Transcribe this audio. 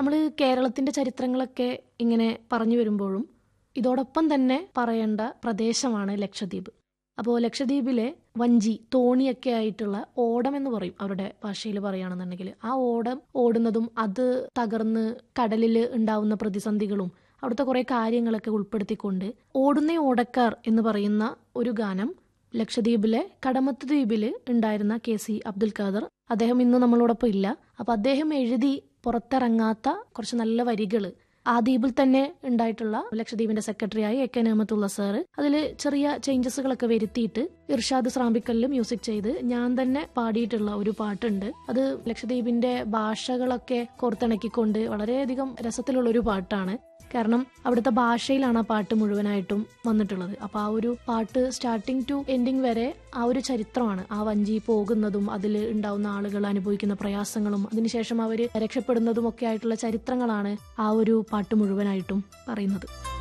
നമ്മൾ കേരളത്തിന്റെ ചരിത്രങ്ങളൊക്കെ ഇങ്ങനെ പറഞ്ഞു വരുമ്പോഴും ഇതോടൊപ്പം തന്നെ പറയേണ്ട പ്രദേശമാണ് ലക്ഷദ്വീപ് അപ്പോൾ ലക്ഷദ്വീപിലെ വഞ്ചി തോണിയൊക്കെ ആയിട്ടുള്ള ഓടം എന്ന് പറയും അവരുടെ ഭാഷയിൽ പറയുകയാണെന്നുണ്ടെങ്കിൽ ആ ഓടം ഓടുന്നതും അത് തകർന്ന് കടലിൽ ഉണ്ടാവുന്ന പ്രതിസന്ധികളും അവിടുത്തെ കുറെ കാര്യങ്ങളൊക്കെ ഉൾപ്പെടുത്തിക്കൊണ്ട് ഓടുന്ന ഓടക്കാർ എന്ന് പറയുന്ന ഒരു ഗാനം ലക്ഷദ്വീപിലെ കടമത്ത് ദ്വീപിൽ ഉണ്ടായിരുന്ന കെ സി അബ്ദുൽ ഖാദർ അദ്ദേഹം ഇന്ന് നമ്മളോടൊപ്പം ഇല്ല അപ്പൊ അദ്ദേഹം എഴുതി പുറത്തിറങ്ങാത്ത കുറച്ച് നല്ല വരികള് ആ ദ്വീപിൽ തന്നെ ഉണ്ടായിട്ടുള്ള ലക്ഷദ്വീപിന്റെ സെക്രട്ടറിയായ എ കെ നഹമത്തുള്ള സാറ് അതിൽ ചെറിയ ചേഞ്ചസുകളൊക്കെ വരുത്തിയിട്ട് ഇർഷാദ് സ്രാമ്പിക്കലിൽ മ്യൂസിക് ചെയ്ത് ഞാൻ തന്നെ പാടിയിട്ടുള്ള ഒരു പാട്ടുണ്ട് അത് ലക്ഷദ്വീപിന്റെ ഭാഷകളൊക്കെ കോർത്തിണക്കിക്കൊണ്ട് വളരെയധികം രസത്തിലുള്ള ഒരു പാട്ടാണ് കാരണം അവിടുത്തെ ഭാഷയിലാണ് ആ പാട്ട് മുഴുവനായിട്ടും വന്നിട്ടുള്ളത് അപ്പൊ ആ ഒരു പാട്ട് സ്റ്റാർട്ടിങ് ടു എൻഡിങ് വരെ ആ ഒരു ചരിത്രമാണ് ആ വഞ്ചി പോകുന്നതും അതിൽ ഉണ്ടാവുന്ന ആളുകൾ അനുഭവിക്കുന്ന പ്രയാസങ്ങളും അതിനുശേഷം അവർ രക്ഷപ്പെടുന്നതും ഒക്കെ ആയിട്ടുള്ള ചരിത്രങ്ങളാണ് ആ ഒരു പാട്ട് മുഴുവനായിട്ടും പറയുന്നത്